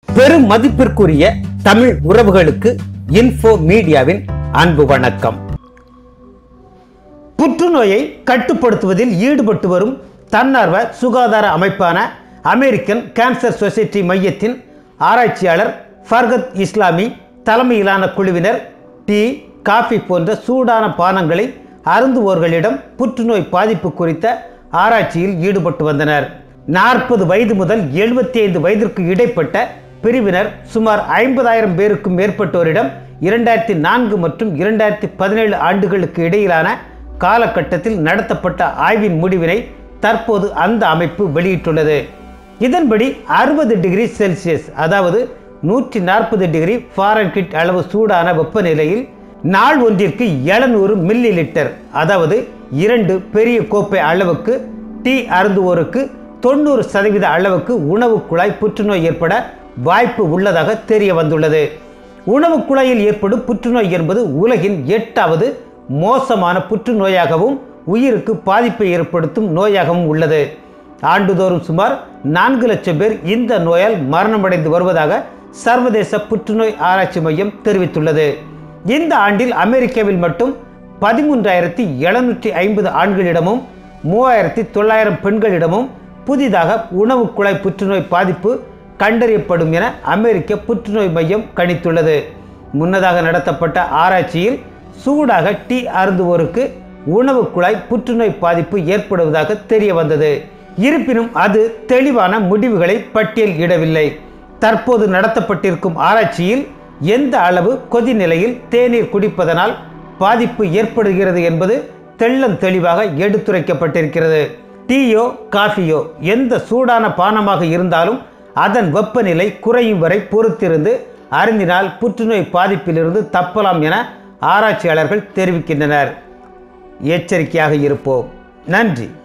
பெரும் மதிப்பிற்குரிய தமிழ் உறவுகளுக்கு இன்ஃபோ மீடியாவின் அன்பு வணக்கம் புற்றுநோயை கட்டுப்படுத்துவதில் ஈடுபட்டு வரும் தன்னார்வ சுகாதார அமைப்பான அமெரிக்கன் கேன்சர் சொசைட்டி மையத்தின் ஆராய்ச்சியாளர் ஃபர்கத் இஸ்லாமி தலைமையிலான குழுவினர் டீ காஃபி போன்ற சூடான பானங்களை அருந்துவோர்களிடம் புற்றுநோய் பாதிப்பு குறித்த ஆராய்ச்சியில் ஈடுபட்டு வந்தனர் நாற்பது வயது முதல் எழுபத்தி ஐந்து வயதிற்கு இடைப்பட்ட பிரிவினர் சுமார் ஐம்பதாயிரம் பேருக்கும் மேற்பட்டோரிடம் இரண்டாயிரத்தி நான்கு மற்றும் இரண்டாயிரத்தி பதினேழு ஆண்டுகளுக்கு இடையிலான காலகட்டத்தில் நடத்தப்பட்ட ஆய்வின் முடிவினை தற்போது அந்த அமைப்பு வெளியிட்டுள்ளது இதன்படி அறுபது டிகிரி செல்சியஸ் அதாவது நூற்றி நாற்பது டிகிரி ஃபாரன்கிட் அளவு சூடான வெப்பநிலையில் நாள் ஒன்றிற்கு எழுநூறு மில்லி லிட்டர் அதாவது இரண்டு பெரிய கோப்பை அளவுக்கு டீ அருந்துவோருக்கு தொண்ணூறு சதவீத அளவுக்கு உணவு குழாய் புற்றுநோய் ஏற்பட வாய்ப்பு உள்ளதாக தெரிய வந்துள்ளது உணவு குழாயில் ஏற்படும் புற்றுநோய் என்பது உலகின் எட்டாவது மோசமான புற்றுநோயாகவும் உயிருக்கு பாதிப்பை ஏற்படுத்தும் நோயாகவும் உள்ளது ஆண்டுதோறும் சுமார் நான்கு லட்சம் பேர் இந்த நோயால் மரணமடைந்து வருவதாக சர்வதேச புற்றுநோய் ஆராய்ச்சி மையம் தெரிவித்துள்ளது இந்த ஆண்டில் அமெரிக்காவில் மட்டும் பதிமூன்றாயிரத்தி எழுநூற்றி ஐம்பது ஆண்களிடமும் மூவாயிரத்தி தொள்ளாயிரம் பெண்களிடமும் புதிதாக உணவு குழாய் புற்றுநோய் பாதிப்பு கண்டறியப்படும் என அமெரிக்க புற்றுநோய் மையம் கணித்துள்ளது முன்னதாக நடத்தப்பட்ட ஆராய்ச்சியில் சூடாக டீ அருந்துவோருக்கு உணவு குழாய் புற்றுநோய் பாதிப்பு ஏற்படுவதாக தெரிய வந்தது இருப்பினும் அது தெளிவான முடிவுகளை பட்டியல் இடவில்லை தற்போது நடத்தப்பட்டிருக்கும் ஆராய்ச்சியில் எந்த அளவு கொதிநிலையில் தேநீர் குடிப்பதனால் பாதிப்பு ஏற்படுகிறது என்பது தெள்ளம் தெளிவாக எடுத்துரைக்கப்பட்டிருக்கிறது டீயோ காஃபியோ எந்த சூடான பானமாக இருந்தாலும் அதன் வெப்பநிலை குறையும் வரை பொறுத்திருந்து அருந்தினால் புற்றுநோய் பாதிப்பிலிருந்து தப்பலாம் என ஆராய்ச்சியாளர்கள் தெரிவிக்கின்றனர் எச்சரிக்கையாக இருப்போம் நன்றி